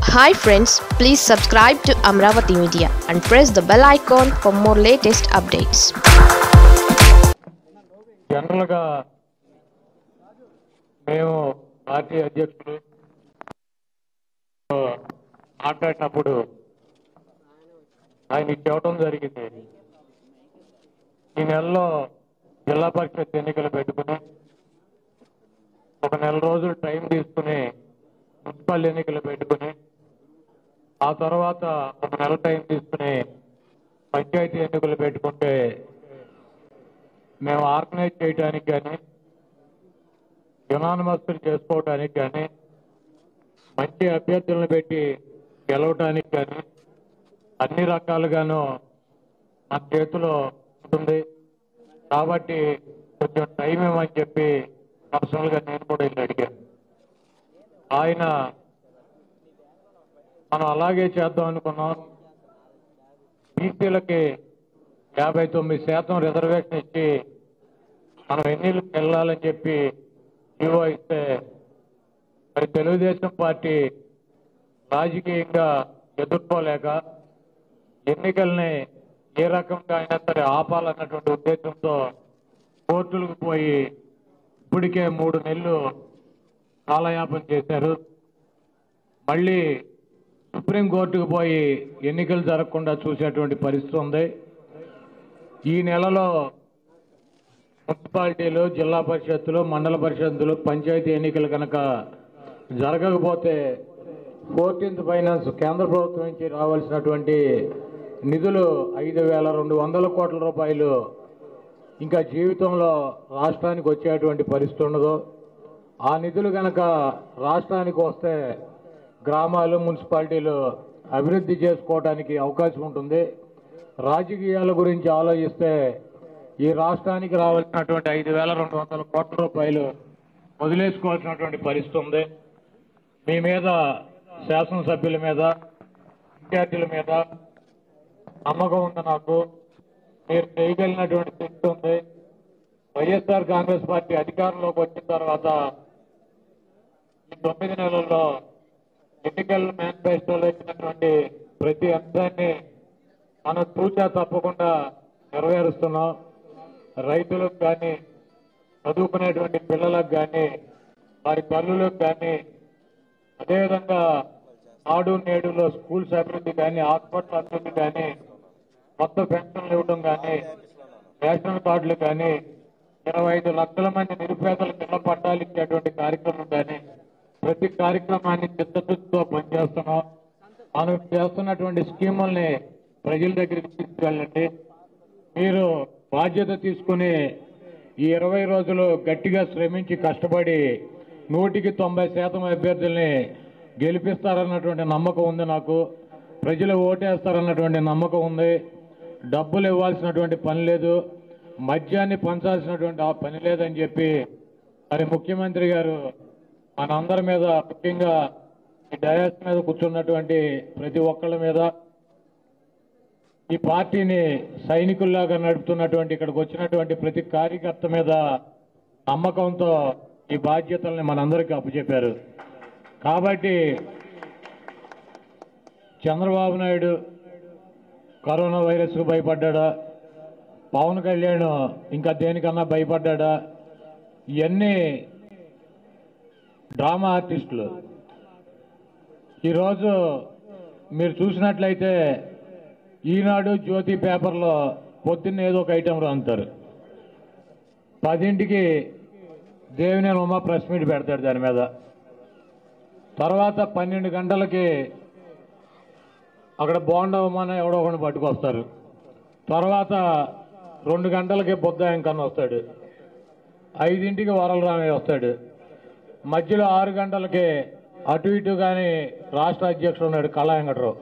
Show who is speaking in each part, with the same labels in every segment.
Speaker 1: hi friends please subscribe to Amaravati media and press the bell icon for more latest updates
Speaker 2: జనరల్గా మేము party అధ్యక్షులు మాట్లాడినప్పుడు ఆయన చెప్పడం జరిగింది ఈ నెలలో జిల్లా పరిషత్ ఎన్నికలు పెట్టుకుని ఒక నెల రోజులు టైం తీసుకుని మున్సిపల్ ఎన్నికలు పెట్టుకుని ఆ తర్వాత ఒక నెల టైం తీసుకుని పంచాయతీ ఎన్నికలు పెట్టుకుంటే మేము ఆర్గనైజ్ చేయడానికి కానీ యునానిమస్లు చేసుకోవడానికి కానీ మంచి అభ్యర్థులను పెట్టి గెలవటానికి కానీ అన్ని రకాలుగాను మన చేతిలో ఉంటుంది కాబట్టి కొంచెం టైం ఇవ్వమని చెప్పి పర్సనల్గా నేను కూడా వెళ్ళి అడిగాను ఆయన మనం అలాగే చేద్దాం అనుకున్నాం బీసీలకి యాభై తొమ్మిది శాతం రిజర్వేషన్ ఇచ్చి మనం ఎన్నికలకు వెళ్ళాలని చెప్పి జీవో ఇస్తే మరి తెలుగుదేశం పార్టీ రాజకీయంగా ఎదుర్కోలేక ఎన్నికల్ని ఏ రకంగా అయినా సరే ఆపాలన్నటువంటి ఉద్దేశంతో కోర్టులకు పోయి ఇప్పటికే మూడు నెలలు కాలయాపన చేశారు మళ్ళీ సుప్రీంకోర్టుకు పోయి ఎన్నికలు జరగకుండా చూసేటువంటి పరిస్థితి ఉంది ఈ నెలలో మున్సిపాలిటీలు జిల్లా పరిషత్తులు మండల పరిషత్తులు పంచాయతీ ఎన్నికలు కనుక జరగకపోతే ఫోర్టీన్త్ ఫైనాన్స్ కేంద్ర ప్రభుత్వం నుంచి రావాల్సినటువంటి నిధులు ఐదు వేల రెండు వందల కోట్ల రూపాయలు ఇంకా జీవితంలో రాష్ట్రానికి వచ్చేటువంటి పరిస్థితి ఉండదు ఆ నిధులు కనుక రాష్ట్రానికి వస్తే గ్రామాలు మున్సిపాలిటీలు అభివృద్ధి చేసుకోవడానికి అవకాశం ఉంటుంది రాజకీయాల గురించి ఆలోచిస్తే ఈ రాష్ట్రానికి రావాల్సినటువంటి ఐదు వేల రెండు వందల కోట్ల రూపాయలు వదిలేసుకోవాల్సినటువంటి పరిస్థితి ఉంది మీ మీద శాసనసభ్యుల మీద విద్యార్థుల మీద నమ్మకం ఉంది నాకు మీరు చేయగలిగినటువంటి శక్తి ఉంది వైఎస్ఆర్ కాంగ్రెస్ పార్టీ అధికారంలోకి వచ్చిన తర్వాత ఈ తొమ్మిది నెలల్లో ఎన్నికల మేనిఫెస్టోలో ఇచ్చినటువంటి ప్రతి అంశాన్ని మనం తూచా తప్పకుండా నెరవేరుస్తున్నాం రైతులకు కానీ చదువుకునేటువంటి పిల్లలకు కానీ వారి తల్లులకు కానీ అదేవిధంగా నాడు నేడులో స్కూల్స్ అభివృద్ధి కానీ హాస్పిటల్ అభివృద్ధి కానీ కొత్త పెన్షన్లు ఇవ్వడం కానీ రేషన్ కార్డులు కానీ ఇరవై ఐదు లక్షల మంది నిరుపేదలకు ఇళ్ల పట్టాలు ఇచ్చేటువంటి కార్యక్రమం కానీ ప్రతి కార్యక్రమాన్ని చిత్తశుద్ధితో పనిచేస్తున్నాం మనం చేస్తున్నటువంటి స్కీముల్ని ప్రజల దగ్గరికి తీసుకెళ్ళండి మీరు బాధ్యత తీసుకుని ఈ ఇరవై రోజులు గట్టిగా శ్రమించి కష్టపడి నూటికి తొంభై శాతం అభ్యర్థుల్ని గెలిపిస్తారన్నటువంటి నమ్మకం ఉంది నాకు ప్రజలు ఓటేస్తారన్నటువంటి నమ్మకం ఉంది డబ్బులు ఇవ్వాల్సినటువంటి పని లేదు మద్యాన్ని పంచాల్సినటువంటి ఆ పని లేదని చెప్పి మరి ముఖ్యమంత్రి గారు మనందరి మీద ముఖ్యంగా ఈ డయాస్ మీద కూర్చున్నటువంటి ప్రతి ఒక్కళ్ళ మీద ఈ పార్టీని సైనికుల్లాగా నడుపుతున్నటువంటి ఇక్కడికి వచ్చినటువంటి ప్రతి కార్యకర్త మీద నమ్మకంతో ఈ బాధ్యతల్ని మనందరికీ అప్పచెప్పారు కాబట్టి చంద్రబాబు నాయుడు కరోనా వైరస్కు భయపడ్డా పవన్ కళ్యాణ్ ఇంకా దేనికన్నా భయపడ్డా ఇవన్నీ డ్రామా ఆర్టిస్టులు ఈరోజు మీరు చూసినట్లయితే ఈనాడు జ్యోతి పేపర్లో పొద్దున్న ఏదో ఒక ఐటెం రాంతారు పదింటికి దేవినేని ఉమా ప్రెస్ మీట్ పెడతాడు దాని మీద తర్వాత పన్నెండు గంటలకి అక్కడ బోండా ఉమాన ఎవడో ఒకటి పట్టుకొస్తారు తర్వాత రెండు గంటలకి బుద్ధ ఇంకన్న వస్తాడు ఐదింటికి వరలరామయ్య వస్తాడు మధ్యలో ఆరు గంటలకి అటు ఇటు కానీ రాష్ట్ర అధ్యక్షుడు ఉన్నాడు కళా వెంకటరావు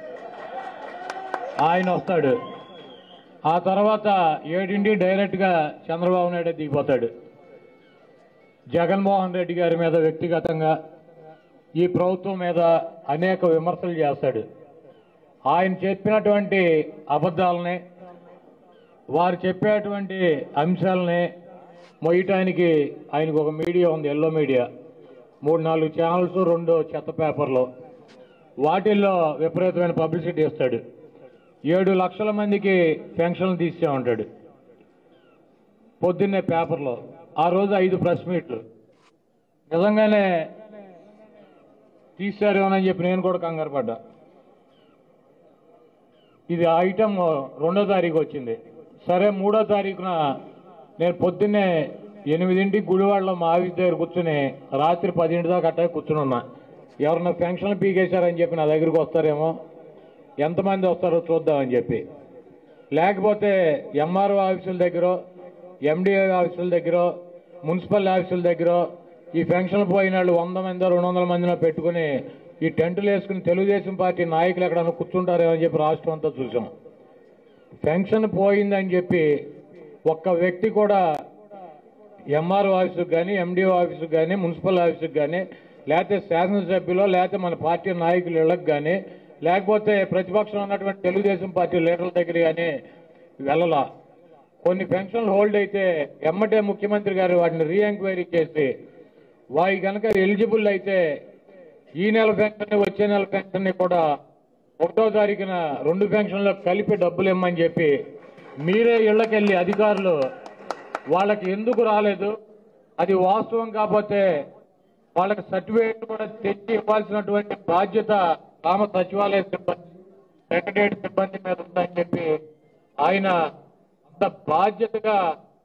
Speaker 2: ఆయన వస్తాడు ఆ తర్వాత ఏడింటి డైరెక్ట్గా చంద్రబాబు నాయుడు దిగిపోతాడు జగన్మోహన్ రెడ్డి గారి మీద వ్యక్తిగతంగా ఈ ప్రభుత్వం మీద అనేక విమర్శలు చేస్తాడు ఆయన చెప్పినటువంటి అబద్ధాలని వారు చెప్పేటువంటి అంశాలని మొయ్యటానికి ఆయనకు ఒక మీడియా ఉంది ఎల్లో మీడియా మూడు నాలుగు ఛానల్స్ రెండు చెత్త పేపర్లు వాటిల్లో విపరీతమైన పబ్లిసిటీ ఇస్తాడు ఏడు లక్షల మందికి పెన్షన్లు తీసామంటాడు పొద్దున్నే పేపర్లో ఆ రోజు ఐదు ప్రెస్ మీట్లు నిజంగానే తీశారేమోనని చెప్పి నేను కూడా కంగారు పడ్డా ఇది ఐటమ్ రెండో తారీఖు వచ్చింది సరే మూడో తారీఖున నేను పొద్దున్నే ఎనిమిదింటికి గుడివాడలో మా ఆఫీస్ దగ్గర కూర్చుని రాత్రి పదింటి దాకా అట్టే కూర్చుని ఉన్నా ఎవరన్నా పెన్షన్లు పీకేశారని చెప్పి నా దగ్గరికి వస్తారేమో ఎంతమంది వస్తారో చూద్దామని చెప్పి లేకపోతే ఎంఆర్ఓ ఆఫీసుల దగ్గర ఎండిఓ ఆఫీసుల దగ్గర మున్సిపల్ ఆఫీసుల దగ్గర ఈ పెన్షన్లు పోయిన వాళ్ళు వంద మంది రెండు వందల మందిలో పెట్టుకుని ఈ టెంటులు వేసుకుని తెలుగుదేశం పార్టీ నాయకులు ఎక్కడైనా కూర్చుంటారేమో అని చెప్పి రాష్ట్రం అంతా చూసాం పెన్షన్ పోయిందని చెప్పి ఒక్క వ్యక్తి కూడా ఎంఆర్ఓ ఆఫీసుకు కానీ ఎండిఓ ఆఫీసుకు కానీ మున్సిపల్ ఆఫీసుకు కానీ లేకపోతే శాసనసభ్యులు లేకపోతే మన పార్టీ నాయకుల ఇళ్ళకి కానీ లేకపోతే ప్రతిపక్షంలో ఉన్నటువంటి తెలుగుదేశం పార్టీ లీడర్ల దగ్గర కానీ వెళ్ళలా కొన్ని పెన్షన్లు హోల్డ్ అయితే ఎమ్మటే ముఖ్యమంత్రి గారు వాటిని రీ ఎంక్వైరీ చేసి వాయి కనుక ఎలిజిబుల్ అయితే ఈ నెల పెన్షన్ వచ్చే నెల పెన్షన్ కూడా ఒకటో తారీఖున రెండు పెన్షన్లు కలిపి డబ్బులు ఇమ్మని చెప్పి మీరే ఇళ్ళకెళ్ళి అధికారులు వాళ్ళకి ఎందుకు రాలేదు అది వాస్తవం కాకపోతే వాళ్ళకి సర్టిఫికేట్ కూడా తెచ్చి ఇవ్వాల్సినటువంటి బాధ్యత గ్రామ సచివాలయ సిబ్బంది సెక్రటరీ సిబ్బంది మీద ఉందని చెప్పి ఆయన అంత బాధ్యతగా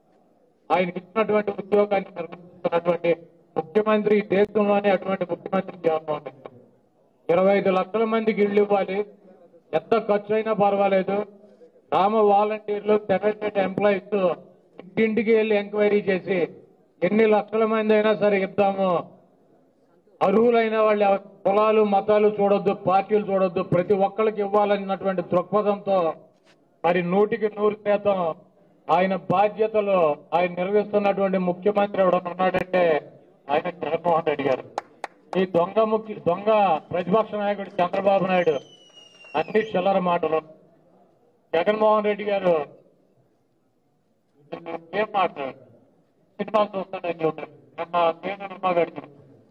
Speaker 2: ఆయన ఇచ్చినటువంటి ఉద్యోగాన్ని నిర్వహిస్తున్నటువంటి ముఖ్యమంత్రి ఈ దేశంలోనే అటువంటి ముఖ్యమంత్రి జగన్మోహన్ రెడ్డి ఇరవై ఐదు లక్షల మందికి ఇళ్ళు ఇవ్వాలి ఎంత ఖర్చు అయినా పర్వాలేదు గ్రామ వాలంటీర్లు సెక్రటరీ ఎంప్లాయీస్ ఇంటింటికి వెళ్ళి ఎంక్వైరీ చేసి ఎన్ని లక్షల మంది అయినా సరే ఇద్దాము అర్హులైన వాళ్ళు ఎవ- కులాలు మతాలు చూడొద్దు పార్టీలు చూడొద్దు ప్రతి ఒక్కరికి ఇవ్వాలన్నటువంటి దృక్పథంతో మరి నూటికి నూరు శాతం ఆయన బాధ్యతలు ఆయన నిర్వహిస్తున్నటువంటి ముఖ్యమంత్రి ఎవడన్నా ఉన్నాడంటే ఆయన జగన్మోహన్ రెడ్డి గారు ఈ దొంగ ముఖ్య దొంగ ప్రతిపక్ష నాయకుడు చంద్రబాబు నాయుడు అన్ని చిల్లర మాటలు జగన్మోహన్ రెడ్డి గారు ఏం మాట్లాడు సినిమా చూస్తానని చెప్పారు నిన్న నేను సినిమా గడిచి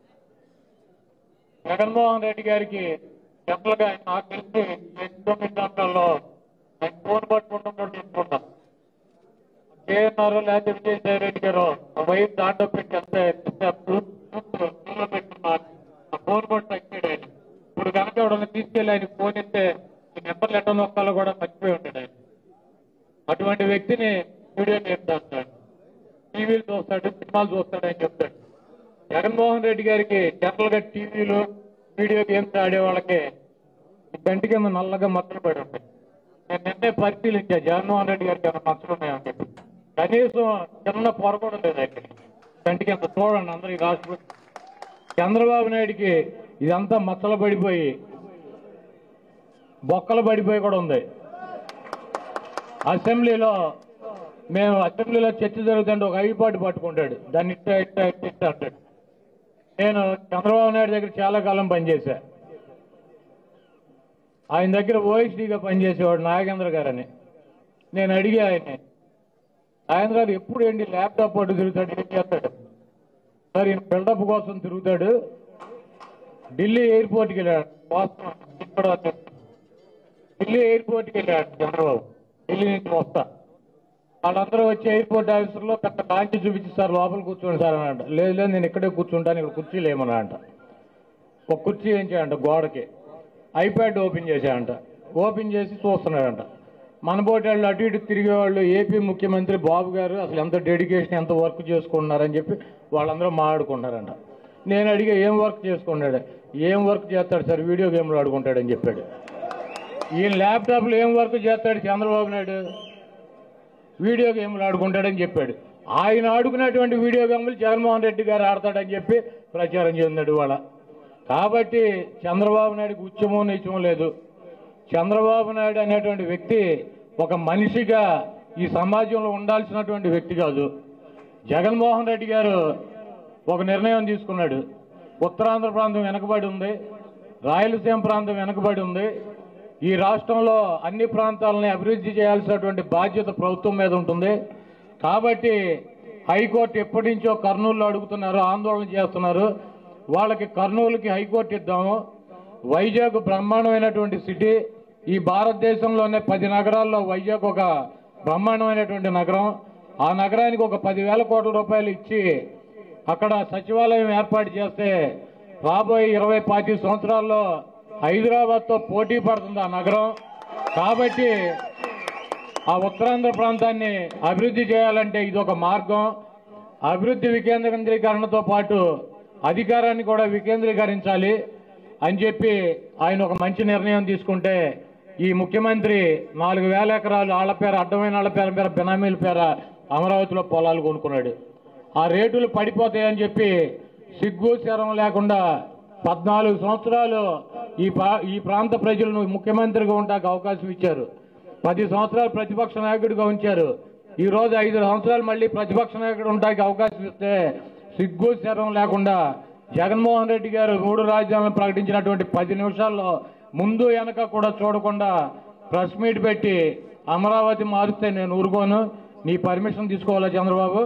Speaker 2: జగన్మోహన్ రెడ్డి గారికి జనరల్గా ఆయన నాకు తెలిసి తొమ్మిది గంటల్లో ఆయన ఫోన్ పట్టుకుంటున్నట్టు చెప్పుకుంటా కేఎన్ఆర్ లేకపోతే విజయసాయి రెడ్డి గారు ఆ వైపు దాంట్లో పెట్టి అంతే పెట్టున్నారు ఆ ఫోన్ కూడా తగ్గాడు ఆయన ఇప్పుడు కనుక ఎవడన్నా తీసుకెళ్ళి ఆయన ఫోన్ ఇస్తే ఈ నెంబర్లు ఎట్ట నొక్కాలో కూడా మర్చిపోయి ఉంటాడు ఆయన అటువంటి వ్యక్తిని వీడియో నేర్పుతాడు టీవీలు చూస్తాడు సినిమాలు చూస్తాడు అని చెప్తాడు జగన్మోహన్ రెడ్డి గారికి జనరల్ గా టీవీలు వీడియో గేమ్స్ ఆడే వాళ్ళకి ఈ కంటి కింద నల్లగా మచ్చలు పడి ఉంటాయి నేను నిన్నే పరిశీలించా జగన్మోహన్ రెడ్డి గారికి ఏమైనా మచ్చలు ఉన్నాయని చెప్పి కనీసం చిన్న పొర కూడా లేదు ఇక్కడ కంటి కింద చూడండి అందరూ ఈ రాష్ట్ర చంద్రబాబు నాయుడికి ఇదంతా మచ్చలు పడిపోయి బొక్కలు పడిపోయి కూడా ఉంది అసెంబ్లీలో మేము అసెంబ్లీలో చర్చ జరుగుతుంటే ఒక ఐపాటు పట్టుకుంటాడు దాన్ని ఇట్ట ఇట్ట ఇట్ట ఇట్ట అంటాడు నేను చంద్రబాబు నాయుడు దగ్గర చాలా కాలం పనిచేశా ఆయన దగ్గర ఓఎస్డీగా పనిచేసేవాడు నాగేంద్ర గారని నేను అడిగా ఆయన్ని నాగేంద్ర గారు ఎప్పుడు ఏంటి ల్యాప్టాప్ పట్టు తిరుగుతాడు ఏం చేస్తాడు సార్ ఈయన బిల్డప్ కోసం తిరుగుతాడు ఢిల్లీ ఎయిర్పోర్ట్కి వెళ్ళాడు వాస్తవం ఇక్కడ ఢిల్లీ ఎయిర్పోర్ట్కి వెళ్ళాడు చంద్రబాబు ఢిల్లీ నుంచి వస్తా వాళ్ళందరూ వచ్చి ఎయిర్పోర్ట్ ఆఫీసర్లో పెద్ద లాంచి చూపించి సార్ లోపల కూర్చోండి సార్ అని అంట లేదు లేదు నేను ఇక్కడే కూర్చుంటాను ఇక్కడ కుర్చీ లేమన్నా అంట ఒక కుర్చీ వేయించాడంట గోడకి ఐప్యాడ్ ఓపెన్ చేశాడంట ఓపెన్ చేసి చూస్తున్నాడంట మన పోటీ వాళ్ళు అటు ఇటు తిరిగేవాళ్ళు ఏపీ ముఖ్యమంత్రి బాబు గారు అసలు ఎంత డెడికేషన్ ఎంత వర్క్ చేసుకుంటున్నారని చెప్పి వాళ్ళందరూ మాట్లాడుకుంటున్నారంట నేను అడిగా ఏం వర్క్ చేసుకున్నాడు ఏం వర్క్ చేస్తాడు సార్ వీడియో గేమ్లు ఆడుకుంటాడని చెప్పాడు ఈ ల్యాప్టాప్లో ఏం వర్క్ చేస్తాడు చంద్రబాబు నాయుడు వీడియో గేమ్లు ఆడుకుంటాడని చెప్పాడు ఆయన ఆడుకున్నటువంటి వీడియో గేమ్లు జగన్మోహన్ రెడ్డి గారు ఆడతాడని చెప్పి ప్రచారం చెందాడు వాళ్ళ కాబట్టి చంద్రబాబు నాయుడుకి ఉచ్చమో నీచమో లేదు చంద్రబాబు నాయుడు అనేటువంటి వ్యక్తి ఒక మనిషిగా ఈ సమాజంలో ఉండాల్సినటువంటి వ్యక్తి కాదు జగన్మోహన్ రెడ్డి గారు ఒక నిర్ణయం తీసుకున్నాడు ఉత్తరాంధ్ర ప్రాంతం వెనకబడి ఉంది రాయలసీమ ప్రాంతం వెనకబడి ఉంది ఈ రాష్ట్రంలో అన్ని ప్రాంతాలని అభివృద్ధి చేయాల్సినటువంటి బాధ్యత ప్రభుత్వం మీద ఉంటుంది కాబట్టి హైకోర్టు ఎప్పటి నుంచో కర్నూలులో అడుగుతున్నారు ఆందోళన చేస్తున్నారు వాళ్ళకి కర్నూలుకి హైకోర్టు ఇద్దాము వైజాగ్ బ్రహ్మాండమైనటువంటి సిటీ ఈ భారతదేశంలోనే పది నగరాల్లో వైజాగ్ ఒక బ్రహ్మాండమైనటువంటి నగరం ఆ నగరానికి ఒక పదివేల కోట్ల రూపాయలు ఇచ్చి అక్కడ సచివాలయం ఏర్పాటు చేస్తే రాబోయే ఇరవై పాతి సంవత్సరాల్లో హైదరాబాద్తో పోటీ పడుతుంది ఆ నగరం కాబట్టి ఆ ఉత్తరాంధ్ర ప్రాంతాన్ని అభివృద్ధి చేయాలంటే ఇది ఒక మార్గం అభివృద్ధి వికేంద్రీకరణతో పాటు అధికారాన్ని కూడా వికేంద్రీకరించాలి అని చెప్పి ఆయన ఒక మంచి నిర్ణయం తీసుకుంటే ఈ ముఖ్యమంత్రి నాలుగు వేల ఎకరాలు ఆళ్ల పేర అడ్డమైన ఆళ్ల పేర పేర బినామీల పేర అమరావతిలో పొలాలు కొనుక్కున్నాడు ఆ రేటులు పడిపోతాయని చెప్పి సిగ్గు శరం లేకుండా పద్నాలుగు సంవత్సరాలు ఈ ప్రా- ఈ ప్రాంత ప్రజలను ముఖ్యమంత్రిగా ఉండడానికి అవకాశం ఇచ్చారు పది సంవత్సరాలు ప్రతిపక్ష నాయకుడిగా ఉంచారు ఈ రోజు ఐదు సంవత్సరాలు మళ్ళీ ప్రతిపక్ష నాయకుడు ఉండడానికి అవకాశం ఇస్తే సిగ్గు శరం లేకుండా జగన్మోహన్ రెడ్డి గారు మూడు రాజ్యాలను ప్రకటించినటువంటి పది నిమిషాల్లో ముందు వెనక కూడా చూడకుండా ప్రెస్ మీట్ పెట్టి అమరావతి మారిస్తే నేను ఊరుకోను నీ పర్మిషన్ తీసుకోవాలా చంద్రబాబు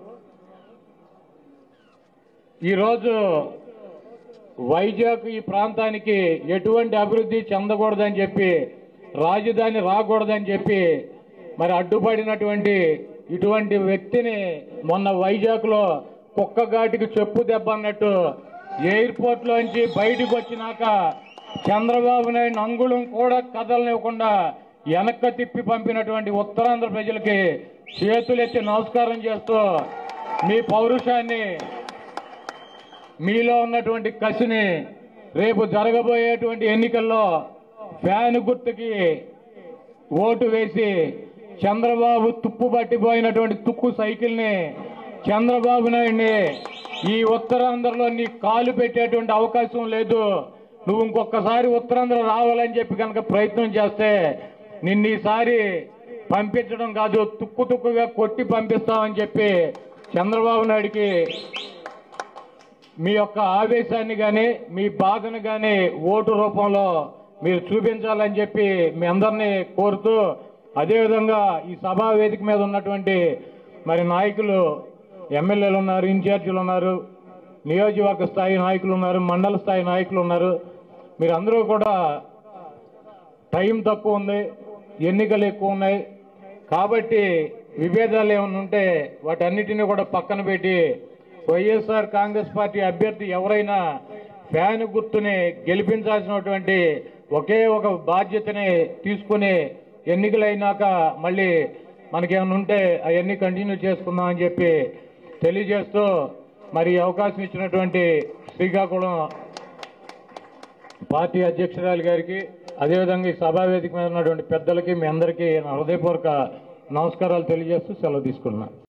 Speaker 2: ఈరోజు వైజాగ్ ఈ ప్రాంతానికి ఎటువంటి అభివృద్ధి చెందకూడదని చెప్పి రాజధాని రాకూడదని చెప్పి మరి అడ్డుపడినటువంటి ఇటువంటి వ్యక్తిని మొన్న వైజాగ్లో కుక్కగాటికి చెప్పు దెబ్బ అన్నట్టు ఎయిర్పోర్ట్ లోంచి బయటకు వచ్చినాక చంద్రబాబు నాయుడు అంగుళం కూడా కదలనివ్వకుండా వెనక్కి తిప్పి పంపినటువంటి ఉత్తరాంధ్ర ప్రజలకి చేతులెత్తి నమస్కారం చేస్తూ మీ పౌరుషాన్ని మీలో ఉన్నటువంటి కసిని రేపు జరగబోయేటువంటి ఎన్నికల్లో ఫ్యాన్ గుర్తుకి ఓటు వేసి చంద్రబాబు తుప్పు పట్టిపోయినటువంటి తుక్కు సైకిల్ని చంద్రబాబు నాయుడిని ఈ ఉత్తరాంధ్రలో నీ కాలు పెట్టేటువంటి అవకాశం లేదు నువ్వు ఇంకొకసారి ఉత్తరాంధ్ర రావాలని చెప్పి కనుక ప్రయత్నం చేస్తే నిన్న ఈసారి పంపించడం కాదు తుక్కు తుక్కుగా కొట్టి పంపిస్తామని చెప్పి చంద్రబాబు నాయుడికి మీ యొక్క ఆవేశాన్ని కానీ మీ బాధను కానీ ఓటు రూపంలో మీరు చూపించాలని చెప్పి మీ అందరినీ కోరుతూ అదేవిధంగా ఈ సభా వేదిక మీద ఉన్నటువంటి మరి నాయకులు ఎమ్మెల్యేలు ఉన్నారు ఇన్ఛార్జీలు ఉన్నారు నియోజకవర్గ స్థాయి నాయకులు ఉన్నారు మండల స్థాయి నాయకులు ఉన్నారు మీరందరూ కూడా టైం తక్కువ ఉంది ఎన్నికలు ఎక్కువ ఉన్నాయి కాబట్టి విభేదాలు ఏమైనా ఉంటే వాటన్నిటిని కూడా పక్కన పెట్టి వైఎస్ఆర్ కాంగ్రెస్ పార్టీ అభ్యర్థి ఎవరైనా ఫ్యాన్ గుర్తుని గెలిపించాల్సినటువంటి ఒకే ఒక బాధ్యతని తీసుకుని ఎన్నికలైనాక మళ్ళీ మనకేమైనా ఉంటే అవన్నీ కంటిన్యూ చేసుకుందాం అని చెప్పి తెలియజేస్తూ మరి ఈ అవకాశం ఇచ్చినటువంటి శ్రీకాకుళం పార్టీ అధ్యక్షురాలు గారికి అదేవిధంగా ఈ సభా వేదిక మీద ఉన్నటువంటి పెద్దలకి మీ అందరికీ నా హృదయపూర్వక నమస్కారాలు తెలియజేస్తూ సెలవు తీసుకున్నాను